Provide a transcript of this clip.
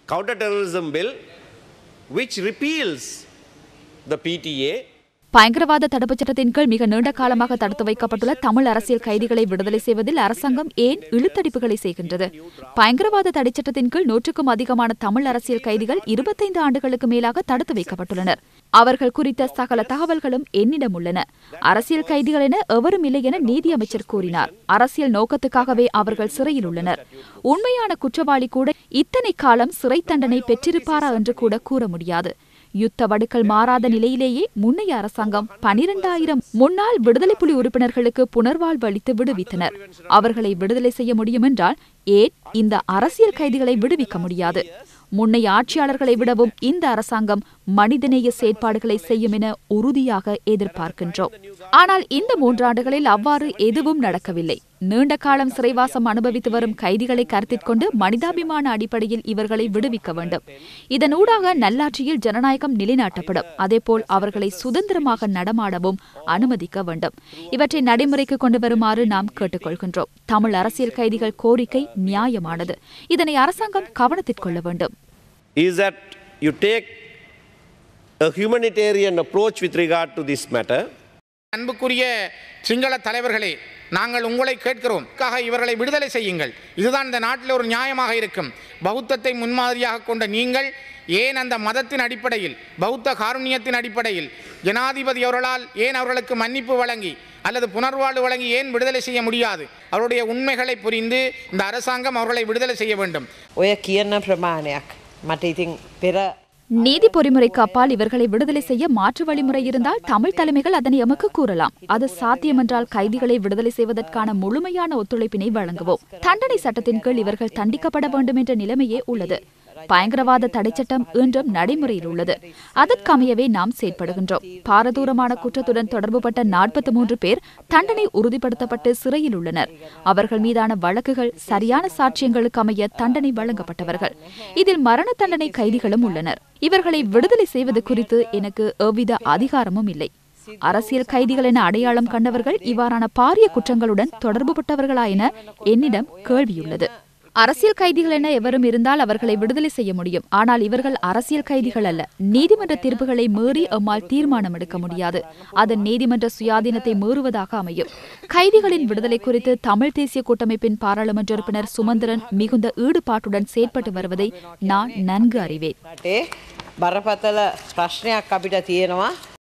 counter-terrorism bill which repeals the PTA பயங்கரவாத தடுப்புச் சட்டத்தின் கீழ் மிக நீண்ட காலமாக தடுத்து வைக்கப்பட்டுள்ள தமிழ் அரசியல் கைதிகளை விடுதலை செய்வதில் அரசாங்கம் ஏன் இழுத்தடிப்புகளை செய்கின்றது பயங்கரவாத தடைச் சட்டத்தின் கீழ் நூற்றுக்கும் அதிகமான தமிழ் அரசியல் கைதிகள் இருபத்தைந்து ஆண்டுகளுக்கு மேலாக தடுத்து வைக்கப்பட்டுள்ளனர் அவர்கள் குறித்த சகல தகவல்களும் என்னிடம் உள்ளன அரசியல் கைதிகள் என எவரும் இல்லை என நீதியமைச்சர் கூறினார் அரசியல் நோக்கத்துக்காகவே அவர்கள் சிறையில் உள்ளனர் உண்மையான குற்றவாளி கூட இத்தனை காலம் சிறை தண்டனை பெற்றிருப்பாரா என்று கூட கூற முடியாது யுத்த வடுக்கள் மாறாத நிலையிலேயே முன்னைய அரசாங்கம் பனிரெண்டாயிரம் முன்னாள் விடுதலை புலி உறுப்பினர்களுக்கு புனர்வாழ்வு அளித்து விடுவித்தனர் அவர்களை விடுதலை செய்ய முடியும் என்றால் ஏன் இந்த அரசியல் கைதிகளை விடுவிக்க முடியாது முன்னைய ஆட்சியாளர்களை விடவும் இந்த அரசாங்கம் மனிதநேய செயற்பாடுகளை செய்யும் என உறுதியாக எதிர்பார்க்கின்றோம் ஆனால் இந்த மூன்றாண்டுகளில் அவ்வாறு எதுவும் நடக்கவில்லை நீண்ட காலம் சிறைவாசம் அனுபவித்து வரும் கைதிகளை கருத்தில் கொண்டு மனிதாபிமான அடிப்படையில் இவர்களை விடுவிக்க வேண்டும் இதனூடாக நல்லாட்சியில் ஜனநாயகம் நிலைநாட்டப்படும் அதேபோல் அவர்களை சுதந்திரமாக நடமாடவும் அனுமதிக்க வேண்டும் இவற்றை நடைமுறைக்கு கொண்டு வருமாறு நாம் கேட்டுக்கொள்கின்றோம் தமிழ் அரசியல் கைதிகள் கோரிக்கை நியாயமானது இதனை அரசாங்கம் கவனத்தில் கொள்ள வேண்டும் is that you take a humanitarian approach with regard to this matter அன்புக்குரிய சிங்கள தலைவர்களே நாங்கள் உங்களை கேட்கிறோம் க்காக இவர்களை விடுதலை செய்யுங்கள் இதுதான் இந்த நாட்டில் ஒரு நியாயமாக இருக்கும் பௌத்தத்தை முன்மாதிரியாக கொண்ட நீங்கள் ஏன் அந்த மதத்தின் அடிப்படையில் பௌத்த காருண்யத்தின் அடிப்படையில் ஜனாதிபதி அவர்களால் ஏன் அவர்களுக்கு மன்னிப்பு வழங்கி அல்லது புனர்வாழ்வு வழங்கி ஏன் விடுதலை செய்ய முடியாது அவருடைய உண்மைகளை புரிந்து இந்த அரசாங்கம் அவர்களை விடுதலை செய்ய வேண்டும் ඔය කියන ප්‍රමාණයක් මට ඉතින් පෙර நீதி பொறிமுறைக்கு அப்பால் இவர்களை விடுதலை செய்ய மாற்று வழிமுறை இருந்தால் தமிழ் தலைமைகள் அதனை எமக்கு கூறலாம் அது சாத்தியமென்றால் கைதிகளை விடுதலை செய்வதற்கான முழுமையான ஒத்துழைப்பினை வழங்குவோம் தண்டனை சட்டத்தின் கீழ் இவர்கள் தண்டிக்கப்பட வேண்டும் என்ற நிலைமையே உள்ளது பயங்கரவாத தடைச்சட்டம் இன்றும் நடைமுறையில் உள்ளது அதற்கமையவே நாம் செயற்படுகின்றோம் பாரதூரமான குற்றத்துடன் தொடர்புபட்ட நாற்பத்தி மூன்று பேர் தண்டனை உறுதிப்படுத்தப்பட்டு சிறையில் உள்ளனர் அவர்கள் மீதான வழக்குகள் சரியான சாட்சியங்களுக்கு அமைய தண்டனை வழங்கப்பட்டவர்கள் இதில் மரண தண்டனை கைதிகளும் உள்ளனர் இவர்களை விடுதலை செய்வது குறித்து எனக்கு எவ்வித அதிகாரமும் இல்லை அரசியல் கைதிகள் என அடையாளம் கண்டவர்கள் இவ்வாறான பாரிய குற்றங்களுடன் தொடர்புபட்டவர்களா என என்னிடம் கேள்வியுள்ளது அரசியல் கைதிகள் என எவரும் இருந்தால் அவர்களை விடுதலை செய்ய முடியும் ஆனால் இவர்கள் அரசியல் கைதிகள் அல்ல நீதிமன்ற தீர்ப்புகளை மீறி எம்மால் தீர்மானம் எடுக்க முடியாது அதன் நீதிமன்ற சுயாதீனத்தை மீறுவதாக அமையும் கைதிகளின் விடுதலை குறித்து தமிழ் தேசிய கூட்டமைப்பின் பாராளுமன்ற உறுப்பினர் சுமந்திரன் மிகுந்த ஈடுபாட்டுடன் செயற்பட்டு வருவதை நான் நன்கு அறிவேன் රටේ බරපතල ප්‍රශ්නයක් අපිට තියෙනවා